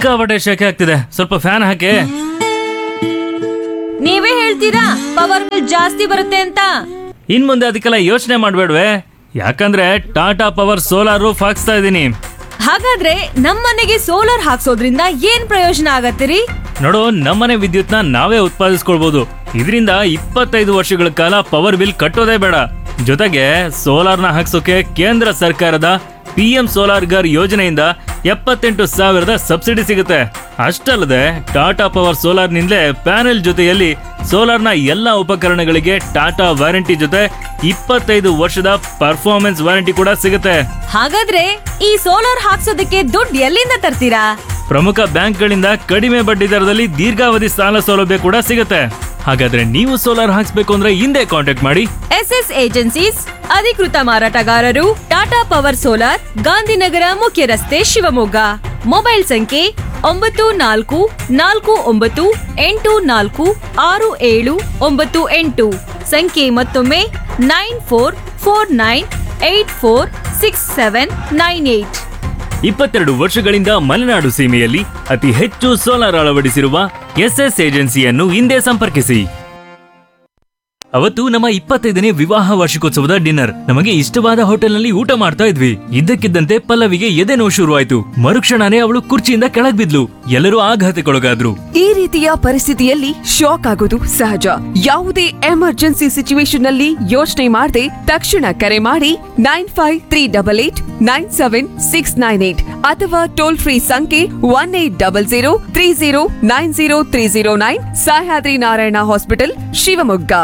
ಸಿಕ್ಕಾಪಟ್ಟೆ ಶೆಕೆ ಆಗ್ತಿದೆ ಸ್ವಲ್ಪ ಫ್ಯಾನ್ ಹಾಕಿ ನೀವೇ ಹೇಳ್ತೀರಾ ಪವರ್ ಬಿಲ್ ಜಾಸ್ತಿ ಬರುತ್ತೆ ಅಂತ ಇನ್ ಮುಂದೆ ಅದಕ್ಕೆಲ್ಲ ಯೋಚನೆ ಮಾಡ್ಬೇಡ್ವೆ ಯಾಕಂದ್ರೆ ಟಾಟಾ ಪವರ್ ಸೋಲಾರ್ ರೂಫ್ ಹಾಕ್ಸ್ತಾ ಇದ್ದೀನಿ ಹಾಗಾದ್ರೆ ನಮ್ಮನೆಗೆ ಸೋಲಾರ್ ಹಾಕ್ಸೋದ್ರಿಂದ ಏನ್ ಪ್ರಯೋಜನ ಆಗತ್ತಿರಿ ನೋಡು ನಮ್ಮನೆ ವಿದ್ಯುತ್ನ ನಾವೇ ಉತ್ಪಾದಿಸ್ಕೊಳ್ಬಹುದು ಇದರಿಂದ ಇಪ್ಪತ್ತೈದು ವರ್ಷಗಳ ಕಾಲ ಪವರ್ ಬಿಲ್ ಕಟ್ಟೋದೇ ಬೇಡ ಜೊತೆಗೆ ಸೋಲಾರ್ನ ಹಾಕ್ಸೋಕೆ ಕೇಂದ್ರ ಸರ್ಕಾರದ ಪಿ ಎಂ ಸೋಲಾರ್ ಗರ್ ಯೋಜನೆಯಿಂದ ಎಪ್ಪತ್ತೆಂಟು ಸಾವಿರದ ಸಬ್ಸಿಡಿ ಸಿಗುತ್ತೆ ಅಷ್ಟಲ್ಲದೆ ಟಾಟಾ ಪವರ್ ಸೋಲಾರ್ನಿಂದಲೇ ಪ್ಯಾನೆಲ್ ಜೊತೆಯಲ್ಲಿ ಸೋಲಾರ್ನ ಎಲ್ಲ ಉಪಕರಣಗಳಿಗೆ ಟಾಟಾ ವಾರಂಟಿ ಜೊತೆ ಇಪ್ಪತ್ತೈದು ವರ್ಷದ ಪರ್ಫಾರ್ಮೆನ್ಸ್ ವಾರಂಟಿ ಕೂಡ ಸಿಗುತ್ತೆ ಹಾಗಾದ್ರೆ ಈ ಸೋಲಾರ್ ಹಾಕ್ಸೋದಕ್ಕೆ ದುಡ್ಡು ಎಲ್ಲಿಂದ ತರ್ತೀರಾ ಪ್ರಮುಖ ಬ್ಯಾಂಕ್ಗಳಿಂದ ಕಡಿಮೆ ಬಡ್ಡಿ ದರದಲ್ಲಿ ದೀರ್ಘಾವಧಿ ಸಾಲ ಸೌಲಭ್ಯ ಕೂಡ ಸಿಗುತ್ತೆ ಹಾಗಾದ್ರೆ ನೀವು ಸೋಲಾರ್ ಹಾಕ್ಸ್ಬೇಕು ಅಂದ್ರೆ ಹಿಂದೆ ಕಾಂಟ್ಯಾಕ್ಟ್ ಮಾಡಿ ಎಸ್ ಎಸ್ ಏಜೆನ್ಸೀಸ್ ಅಧಿಕೃತ ಮಾರಾಟಗಾರರು ಟಾಟಾ ಪವರ್ ಸೋಲಾರ್ ಗಾಂಧಿನಗರ ಮುಖ್ಯ ರಸ್ತೆ ಶಿವಮೊಗ್ಗ ಮೊಬೈಲ್ ಸಂಖ್ಯೆ ಒಂಬತ್ತು ನಾಲ್ಕು ನಾಲ್ಕು ಒಂಬತ್ತು ಎಂಟು ನಾಲ್ಕು ಆರು ಏಳು ಒಂಬತ್ತು ಎಂಟು ಸಂಖ್ಯೆ ಮತ್ತೊಮ್ಮೆ nine four four nine eight four six seven nine eight ಇಪ್ಪತ್ತೆರಡು ವರ್ಷಗಳಿಂದ ಮಲೆನಾಡು ಸೀಮೆಯಲ್ಲಿ ಅತಿ ಹೆಚ್ಚು ಸೋಲಾರ್ ಅಳವಡಿಸಿರುವ ಎಸ್ಎಸ್ ಏಜೆನ್ಸಿಯನ್ನು ಹಿಂದೆ ಸಂಪರ್ಕಿಸಿ ಅವತ್ತು ನಮ್ಮ ಇಪ್ಪತ್ತೈದನೇ ವಿವಾಹ ವಾರ್ಷಿಕೋತ್ಸವದ ಡಿನ್ನರ್ ನಮಗೆ ಇಷ್ಟವಾದ ಹೋಟೆಲ್ನಲ್ಲಿ ಊಟ ಮಾಡ್ತಾ ಇದ್ವಿ ಇದ್ದಕ್ಕಿದ್ದಂತೆ ಪಲ್ಲವಿಗೆ ಎದೆ ನೋವು ಶುರುವಾಯ್ತು ಮರುಕ್ಷಣನೇ ಅವಳು ಕುರ್ಚಿಯಿಂದ ಕೆಳಗ್ ಬಿದ್ಲು ಎಲ್ಲರೂ ಆಘಾತಕ್ಕೊಳಗಾದ್ರು ಈ ರೀತಿಯ ಪರಿಸ್ಥಿತಿಯಲ್ಲಿ ಶಾಕ್ ಆಗೋದು ಸಹಜ ಯಾವುದೇ ಎಮರ್ಜೆನ್ಸಿ ಸಿಚುವೇಶನ್ ನಲ್ಲಿ ಯೋಚನೆ ಮಾಡದೆ ತಕ್ಷಣ ಕರೆ ಮಾಡಿ nine five three double eight nine seven six nine eight ಅಥವಾ ಟೋಲ್ ಫ್ರೀ ಸಂಖ್ಯೆ one eight double zero three zero nine zero three zero nine Sahyadri Narayana hospital Shivamogga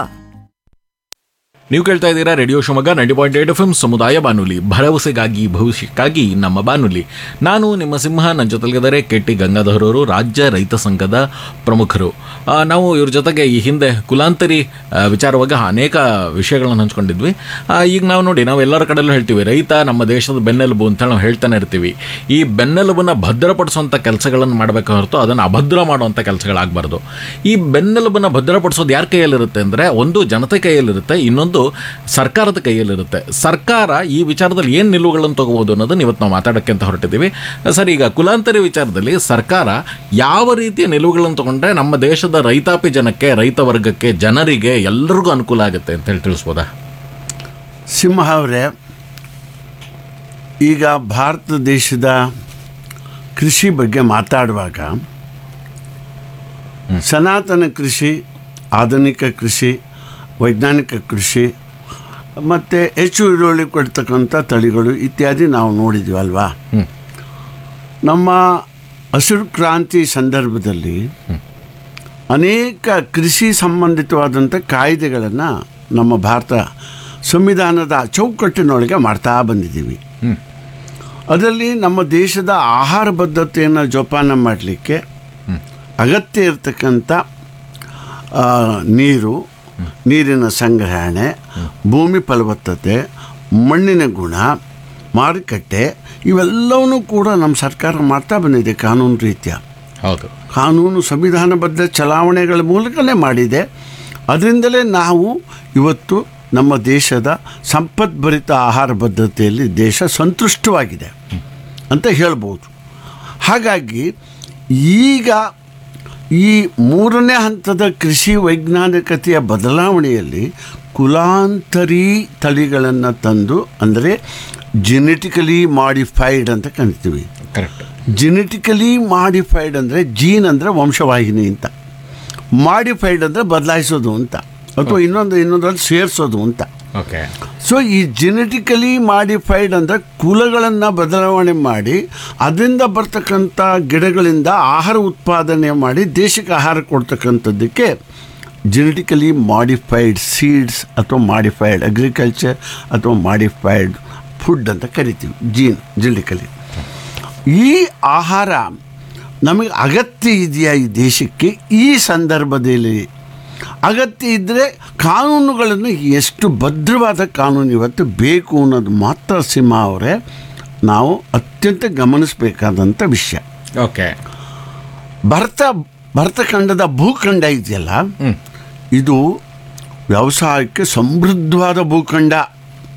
ನೀವು ಕೇಳ್ತಾ ಇದ್ದೀರಾ radio Shivamogga ninety point eight F M ಸಮುದಾಯ ಬಾನುಲಿ ಭರವಸೆಗಾಗಿ ಭವಿಷ್ಯಕ್ಕಾಗಿ ನಮ್ಮ ಬಾನುಲಿ ನಾನು ನಿಮ್ಮ ಸಿಂಹ ನನ್ನ ಜೊತೆಗಿದ್ದಾರೆ ಕೆ ಟಿ ಗಂಗಾಧರ್ ಅವರು ರಾಜ್ಯ ರೈತ ಸಂಘದ ಪ್ರಮುಖರು ಆ, ನಾವು ಇವ್ರ ಜೊತೆಗೆ ಈ ಹಿಂದೆ ಕುಲಾಂತರಿ ಆ, ವಿಚಾರವಾಗಿ ಅನೇಕ ವಿಷಯಗಳನ್ನು ಹಂಚ್ಕೊಂಡಿದ್ವಿ ಆ, ಈಗ ನಾವು ನೋಡಿ ನಾವು ಎಲ್ಲರ ಕಡೆಯಲ್ಲೂ ಹೇಳ್ತೀವಿ ರೈತ ನಮ್ಮ ದೇಶದ ಬೆನ್ನೆಲುಬು ಅಂತೇಳಿ ನಾವು ಹೇಳ್ತಾನೆ ಇರ್ತೀವಿ ಈ ಬೆನ್ನೆಲುಬನ್ನು ಭದ್ರಪಡಿಸುವಂಥ ಕೆಲಸಗಳನ್ನು ಮಾಡಬೇಕು ಹೊರತು ಅದನ್ನು ಅಭದ್ರ ಮಾಡುವಂಥ ಕೆಲಸಗಳಾಗಬಾರ್ದು ಈ ಬೆನ್ನೆಲುಬನ್ನು ಭದ್ರಪಡಿಸೋದು ಯಾರ ಕೈಯಲ್ಲಿರುತ್ತೆ ಅಂದರೆ ಒಂದು ಜನತೆ ಕೈಯಲ್ಲಿರುತ್ತೆ ಇನ್ನೊಂದು ಸರ್ಕಾರದ ಕೈಯಲ್ಲಿರುತ್ತೆ ಸರ್ಕಾರ ಈ ವಿಚಾರದಲ್ಲಿ ಏನು ನಿಲುವುಗಳನ್ನು ತಗೋಬೋದು ಅನ್ನೋದನ್ನ ಇವತ್ತು ನಾವು ಮಾತಾಡೋಕ್ಕೆ ಅಂತ ಹೊರಟಿದ್ದೀವಿ ಸರ್ ಈಗ ಕುಲಾಂತರಿ ವಿಚಾರದಲ್ಲಿ ಸರ್ಕಾರ ಯಾವ ರೀತಿಯ ನಿಲುವುಗಳನ್ನು ತಗೊಂಡ್ರೆ ನಮ್ಮ ದೇಶದ ರೈತಾಪಿ ಜನಕ್ಕೆ ರೈತ ವರ್ಗಕ್ಕೆ ಜನರಿಗೆ ಎಲ್ಲರಿಗೂ ಅನುಕೂಲ ಆಗುತ್ತೆ ಅಂತ ಹೇಳಿ ತಿಳಿಸ್ಬೋದಾ ಸಿಂಹ ಅವರೇ ಈಗ ಭಾರತ ದೇಶದ ಕೃಷಿ ಬಗ್ಗೆ ಮಾತಾಡುವಾಗ ಸನಾತನ ಕೃಷಿ ಆಧುನಿಕ ಕೃಷಿ ವೈಜ್ಞಾನಿಕ ಕೃಷಿ ಮತ್ತು ಹೆಚ್ಚು ಇಳುವರಿ ಕೊಡ್ತಕ್ಕಂಥ ತಳಿಗಳು ಇತ್ಯಾದಿ ನಾವು ನೋಡಿದ್ವಿ ಅಲ್ವಾ ನಮ್ಮ ಹಸಿರು ಕ್ರಾಂತಿ ಸಂದರ್ಭದಲ್ಲಿ ಅನೇಕ ಕೃಷಿ ಸಂಬಂಧಿತವಾದಂಥ ಕಾಯ್ದೆಗಳನ್ನು ನಮ್ಮ ಭಾರತ ಸಂವಿಧಾನದ ಚೌಕಟ್ಟಿನೊಳಗೆ ಮಾಡ್ತಾ ಬಂದಿದ್ದೀವಿ ಅದರಲ್ಲಿ ನಮ್ಮ ದೇಶದ ಆಹಾರ ಬದ್ಧತೆಯನ್ನು ಜೋಪಾನ ಮಾಡಲಿಕ್ಕೆ ಅಗತ್ಯ ಇರತಕ್ಕಂಥ ಆ, ನೀರು ನೀರಿನ ಸಂಗ್ರಹಣೆ ಭೂಮಿ ಫಲವತ್ತತೆ ಮಣ್ಣಿನ ಗುಣ ಮಾರುಕಟ್ಟೆ ಇವೆಲ್ಲವನ್ನೂ ಕೂಡ ನಮ್ಮ ಸರ್ಕಾರ ಮಾಡ್ತಾ ಬಂದಿದೆ ಕಾನೂನು ರೀತ್ಯ ಹೌದು ಕಾನೂನು ಸಂವಿಧಾನಬದ್ಧ ಚಲಾವಣೆಗಳ ಮೂಲಕನೇ ಮಾಡಿದೆ ಅದರಿಂದಲೇ ನಾವು ಇವತ್ತು ನಮ್ಮ ದೇಶದ ಸಂಪದ್ಭರಿತ ಆಹಾರ ಬದ್ಧತೆಯಲ್ಲಿ ದೇಶ ಸಂತುಷ್ಟವಾಗಿದೆ ಅಂತ ಹೇಳ್ಬೋದು ಹಾಗಾಗಿ ಈಗ ಈ ಮೂರನೇ ಹಂತದ ಕೃಷಿ ವೈಜ್ಞಾನಿಕತೆಯ ಬದಲಾವಣೆಯಲ್ಲಿ ಕುಲಾಂತರಿ ತಳಿಗಳನ್ನು ತಂದು ಅಂದರೆ ಜೆನೆಟಿಕಲಿ ಮಾಡಿಫೈಡ್ ಅಂತ ಕರಿತೀವಿ ಕರೆಕ್ಟ್ ಜೆನೆಟಿಕಲಿ ಮಾಡಿಫೈಡ್ ಅಂದರೆ ಜೀನ್ ಅಂದರೆ ವಂಶವಾಹಿನಿ ಅಂತ ಮಾಡಿಫೈಡ್ ಅಂದರೆ ಬದಲಾಯಿಸೋದು ಅಂತ ಅಥವಾ ಇನ್ನೊಂದು ಇನ್ನೊಂದರಲ್ಲಿ ಸೇರಿಸೋದು ಅಂತ ಓಕೆ ಸೊ ಈ ಜೆನೆಟಿಕಲಿ ಮಾಡಿಫೈಡ್ ಅಂದರೆ ಕುಲಗಳನ್ನು ಬದಲಾವಣೆ ಮಾಡಿ ಅದರಿಂದ ಬರ್ತಕ್ಕಂಥ ಗಿಡಗಳಿಂದ ಆಹಾರ ಉತ್ಪಾದನೆ ಮಾಡಿ ದೇಶಕ್ಕೆ ಆಹಾರ ಕೊಡ್ತಕ್ಕಂಥದ್ದಕ್ಕೆ ಜೆನೆಟಿಕಲಿ ಮಾಡಿಫೈಡ್ ಸೀಡ್ಸ್ ಅಥವಾ ಮಾಡಿಫೈಡ್ ಅಗ್ರಿಕಲ್ಚರ್ ಅಥವಾ ಮಾಡಿಫೈಡ್ ಫುಡ್ ಅಂತ ಕರಿತೀವಿ ಜೀನ್ ಜೆನೆಟಿಕಲಿ ಈ ಆಹಾರ ನಮಗೆ ಅಗತ್ಯ ಇದೆಯಾ ಈ ದೇಶಕ್ಕೆ ಈ ಸಂದರ್ಭದಲ್ಲಿ ಅಗತ್ಯ ಇದ್ದರೆ ಕಾನೂನುಗಳನ್ನು ಎಷ್ಟು ಭದ್ರವಾದ ಕಾನೂನು ಇವತ್ತು ಬೇಕು ಅನ್ನೋದು ಮಾತ್ರ ಸಿಂಹ ಅವರೇ ನಾವು ಅತ್ಯಂತ ಗಮನಿಸಬೇಕಾದಂಥ ವಿಷಯ ಓಕೆ ಭರತ ಭರತಖಂಡದ ಭೂಖಂಡ ಇದೆಯಲ್ಲ ಇದು ವ್ಯವಸಾಯಕ್ಕೆ ಸಮೃದ್ಧವಾದ ಭೂಖಂಡ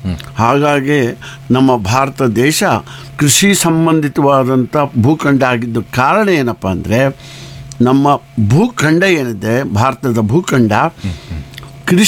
ಹಾಗಾಗಿ ನಮ್ಮ ಭಾರತ ದೇಶ ಕೃಷಿ ಸಂಬಂಧಿತವಾದಂಥ ಭೂಖಂಡ ಆಗಿದ್ದ ಕಾರಣ ಏನಪ್ಪ ಅಂದರೆ ನಮ್ಮ ಭೂಖಂಡ ಏನಿದೆ ಭಾರತದ ಭೂಖಂಡ